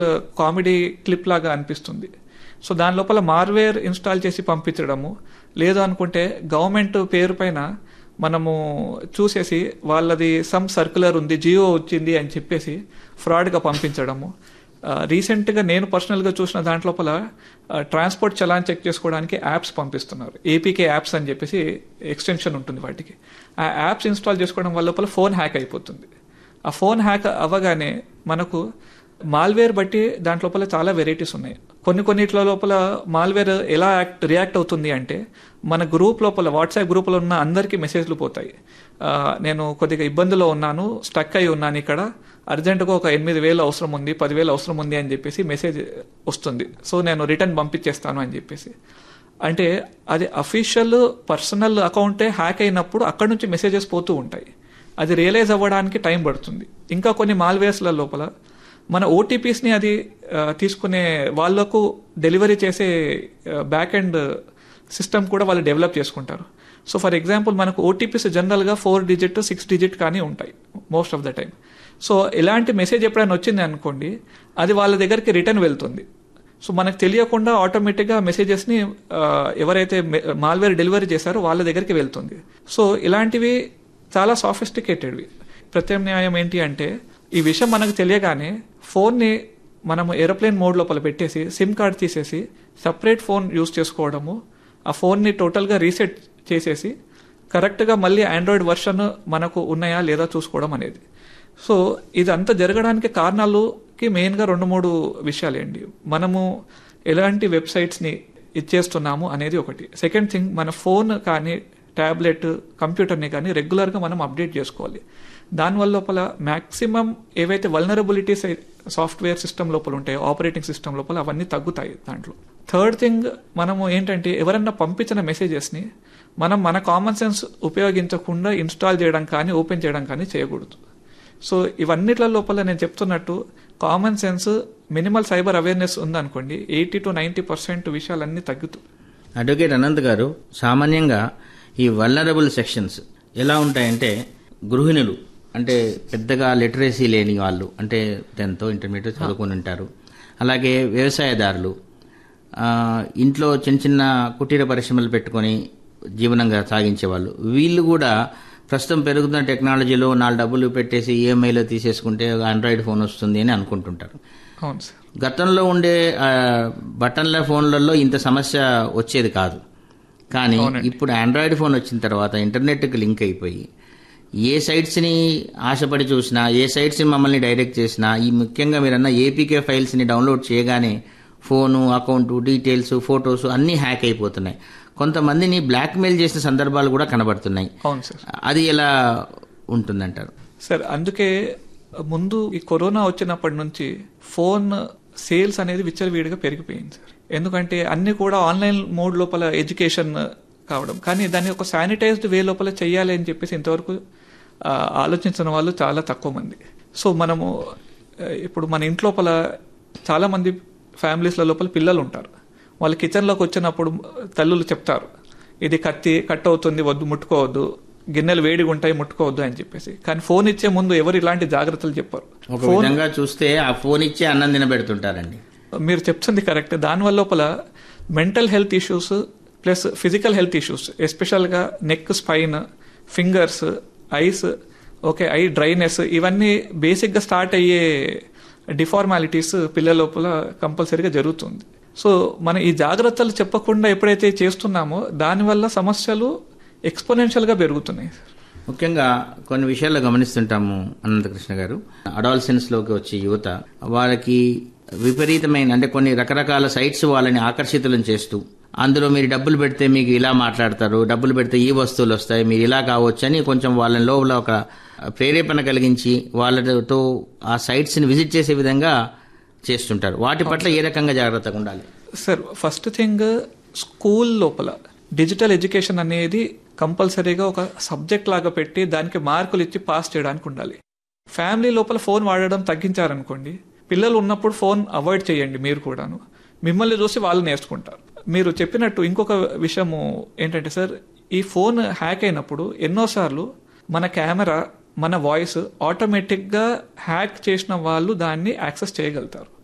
comedy clip లాగా అనిపిస్తుంది so దాని లోపల మార్వేర్ ఇన్స్టాల్ చేసి పంపించడము లేదు అనుకుంటే గవర్నమెంట్ పేరు పైన మనము చూసేసి వాళ్ళది సమ్ సర్క్యులర్ ఉంది జియో వచ్చింది అని చెప్పేసి ఫ్రాడ్గా పంపించడము రీసెంట్గా నేను పర్సనల్గా చూసిన దాంట్లోపల ట్రాన్స్పోర్ట్ చలాన్ చెక్ చేసుకోవడానికి యాప్స్ పంపిస్తున్నారు ఏపీకే యాప్స్ అని చెప్పేసి ఎక్స్టెన్షన్ ఉంటుంది వాటికి ఆ యాప్స్ ఇన్స్టాల్ చేసుకోవడం వల్ల లోపల ఫోన్ హ్యాక్ అయిపోతుంది ఆ ఫోన్ హ్యాక్ అవ్వగానే మనకు మాల్వేర్ బట్టి దాంట్ లోపల చాలా వెరైటీస్ ఉన్నాయి కొన్ని కొన్నిట్ల లోపల మాల్వేర్ ఎలా యాక్ట్ రియాక్ట్ అవుతుంది అంటే మన గ్రూప్ లోపల వాట్సాప్ గ్రూప్లో ఉన్న అందరికీ మెసేజ్లు పోతాయి ఆ, నేను కొద్దిగా ఇబ్బందిలో ఉన్నాను స్టక్ అయి ఉన్నాను ఇక్కడ అర్జెంటుగా ఒక ఎనిమిది వేలు అవసరం ఉంది పదివేలు అవసరం ఉంది అని చెప్పేసి మెసేజ్ వస్తుంది సో నేను రిటర్న్ పంపించేస్తాను అని చెప్పేసి అంటే అది అఫీషియల్ పర్సనల్ అకౌంటే హ్యాక్ అయినప్పుడు అక్కడ నుంచి మెసేజెస్ పోతూ ఉంటాయి అది రియలైజ్ అవ్వడానికి టైం పడుతుంది ఇంకా కొన్ని మాల్వేర్స్ల లోపల మన ఓటీపీస్ని అది ఆ, తీసుకునే వాళ్ళకు డెలివరీ చేసే బ్యాక్ ఎండ్ సిస్టమ్ కూడా వాళ్ళు డెవలప్ చేసుకుంటారు సో ఫర్ ఎగ్జాంపుల్ మనకు ఓటీపీస్ జనరల్గా ఫోర్ డిజిట్ సిక్స్ డిజిట్ కానీ ఉంటాయి most of the time so ఇలాంటి మెసేజ్ ఎప్పుడైనా వచ్చింది అనుకోండి అది వాళ్ళ దగ్గరికి రిటర్న్ వెళ్తుంది సో మనకు తెలియకుండా ఆటోమేటిక్గా మెసేజెస్ని ఎవరైతే మాల్వేర్ డెలివరీ చేశారో వాళ్ళ దగ్గరికి వెళ్తుంది సో ఇలాంటివి చాలా సాఫిస్టికేటెడ్వి ప్రత్యామ్నాయం ఏంటి అంటే ఈ విషయం మనకు తెలియగానే ఫోన్ని మనము ఏరోప్లేన్ మోడ్ లోపల పెట్టేసి సిమ్ కార్డ్ తీసేసి సపరేట్ ఫోన్ యూస్ చేసుకోవడము ఆ ఫోన్ని టోటల్గా రీసెట్ చేసేసి కరెక్ట్గా మళ్ళీ ఆండ్రాయిడ్ వర్షన్ మనకు ఉన్నాయా లేదా చూసుకోవడం అనేది సో ఇదంతా జరగడానికి కారణాలుకి మెయిన్గా రెండు మూడు విషయాలేండి మనము ఎలాంటి వెబ్సైట్స్ని ఇచ్చేస్తున్నాము అనేది ఒకటి సెకండ్ థింగ్ మన ఫోన్ కానీ ట్యాబ్లెట్ కంప్యూటర్ని కానీ రెగ్యులర్గా మనం అప్డేట్ చేసుకోవాలి దానివల్ల లోపల మ్యాక్సిమం ఏవైతే వల్నరబిలిటీస్ సాఫ్ట్వేర్ సిస్టమ్ లోపల ఉంటాయో ఆపరేటింగ్ సిస్టమ్ లోపల అవన్నీ తగ్గుతాయి దాంట్లో థర్డ్ థింగ్ మనము ఏంటంటే ఎవరన్నా పంపించిన మెసేజెస్ని మనం మన కామన్ సెన్స్ ఉపయోగించకుండా ఇన్స్టాల్ చేయడం కానీ ఓపెన్ చేయడం కానీ చేయకూడదు సో ఇవన్నిట్ల లోపల నేను చెప్తున్నట్టు common sense minimal cyber awareness ఉందనుకోండి ఎయిటీ టు నైంటీ పర్సెంట్ విషయాలన్నీ తగ్గుతాయి అడ్వకేట్ అనంత్ గారు సామాన్యంగా ఈ వల్నరబుల్ సెక్షన్స్ ఎలా ఉంటాయంటే గృహిణులు అంటే పెద్దగా లిటరసీ లేని వాళ్ళు అంటే టెన్త్ ఇంటర్మీడియట్ చదువుకొని ఉంటారు అలాగే వ్యవసాయదారులు ఆ, ఇంట్లో చిన్న చిన్న కుటీర పరిశ్రమలు పెట్టుకొని జీవనంగా సాగించే వాళ్ళు వీళ్ళు కూడా ప్రస్తుతం పెరుగుతున్న టెక్నాలజీలో నాలుగు డబ్బులు పెట్టేసి ఈఎంఐలో తీసేసుకుంటే ఆండ్రాయిడ్ ఫోన్ వస్తుంది అని అనుకుంటుంటారు అవును సార్ గతంలో ఉండే ఆ, బటన్ల ఫోన్లలో ఇంత సమస్య వచ్చేది కాదు కానీ ఇప్పుడు ఆండ్రాయిడ్ ఫోన్ వచ్చిన తర్వాత ఇంటర్నెట్కి లింక్ అయిపోయి ఏ సైట్స్ని ఆశపడి చూసినా ఏ సైట్స్ని మమ్మల్ని డైరెక్ట్ చేసినా ఈ ముఖ్యంగా మీరన్న ఏపీకే ఫైల్స్ని డౌన్లోడ్ చేయగానే ఫోను అకౌంట్ డీటెయిల్స్ ఫొటోస్ అన్నీ హ్యాక్ అయిపోతున్నాయి కొంతమందిని బ్లాక్మెయిల్ చేసిన సందర్భాలు కూడా కనబడుతున్నాయి అవును సార్ అది ఎలా ఉంటుందంటారు సార్ అందుకే ముందు ఈ కరోనా వచ్చినప్పటి నుంచి ఫోన్ సేల్స్ అనేది విచ్చలవిడిగా పెరిగిపోయింది సార్ ఎందుకంటే అన్ని కూడా ఆన్లైన్ మోడ్ లోపల ఎడ్యుకేషన్ కావడం కానీ దాన్ని ఒక శానిటైజ్డ్ వే లోపల చేయాలి అని చెప్పేసి ఇంతవరకు ఆ, ఆలోచించిన వాళ్ళు చాలా తక్కువ మంది సో మనము ఆ, ఇప్పుడు మన ఇంట్లోపల చాలా మంది ఫ్యామిలీస్ల లోపల పిల్లలు ఉంటారు వాళ్ళు కిచెన్లోకి వచ్చినప్పుడు తల్లులు చెప్తారు ఇది కత్తి కట్ అవుతుంది వద్దు ముట్టుకోవద్దు గిన్నెలు వేడిగా ఉంటాయి ముట్టుకోవద్దు అని చెప్పేసి కానీ ఫోన్ ఇచ్చే ముందు ఎవరు ఇలాంటి జాగ్రత్తలు చెప్పారు ఒక విధంగా చూస్తే ఆ ఫోన్ ఇచ్చే అన్నం తినబెడుతుంటారండి మీరు చెప్తుంది కరెక్ట్ దానివల్ల లోపల mental health issues plus physical health issues ఎస్పెషల్గా neck spine fingers eyes okay eye dryness ఇవన్నీ బేసిక్గా స్టార్ట్ అయ్యే డిఫార్మాలిటీస్ పిల్లల లోపల కంపల్సరీగా జరుగుతుంది సో మన ఈ జాగ్రత్తలు చెప్పకుండా ఎప్పుడైతే చేస్తున్నామో దానివల్ల సమస్యలు ఎక్స్పోనెన్షియల్గా పెరుగుతున్నాయి ముఖ్యంగా కొన్ని విషయాల్లో గమనిస్తుంటాము అనంతకృష్ణ గారు అడాల్సెన్స్ లోకి వచ్చే యువత వాళ్ళకి విపరీతమైన అంటే కొన్ని రకరకాల సైట్స్ వాళ్ళని ఆకర్షితులను చేస్తూ అందులో మీరు డబ్బులు పెడితే మీకు ఇలా మాట్లాడతారు డబ్బులు పెడితే ఈ వస్తువులు వస్తాయి మీరు ఇలా కావచ్చు అని కొంచెం వాళ్ళ లోపల ఒక ప్రేరేపణ కలిగించి వాళ్ళతో ఆ సైట్స్ ని విజిట్ చేసే విధంగా చేస్తుంటారు వాటి పట్ల ఏ రకంగా జాగ్రత్తగా ఉండాలి సార్ ఫస్ట్ థింగ్ స్కూల్ లోపల డిజిటల్ ఎడ్యుకేషన్ అనేది కంపల్సరీగా ఒక సబ్జెక్ట్ లాగా పెట్టి దానికి మార్కులు ఇచ్చి పాస్ చేయడానికి ఉండాలి ఫ్యామిలీ లోపల ఫోన్ వాడడం తగ్గించారనుకోండి పిల్లలు ఉన్నప్పుడు ఫోన్ అవాయిడ్ చేయండి మీరు కూడాను మిమ్మల్ని చూసి వాళ్ళు నేర్చుకుంటారు మీరు చెప్పినట్టు ఇంకొక విషయము ఏంటంటే సార్ ఈ ఫోన్ హ్యాక్ అయినప్పుడు ఎన్నోసార్లు మన కెమెరా మన వాయిస్ ఆటోమేటిక్గా హ్యాక్ చేసిన వాళ్ళు దాన్ని యాక్సెస్ చేయగలుగుతారు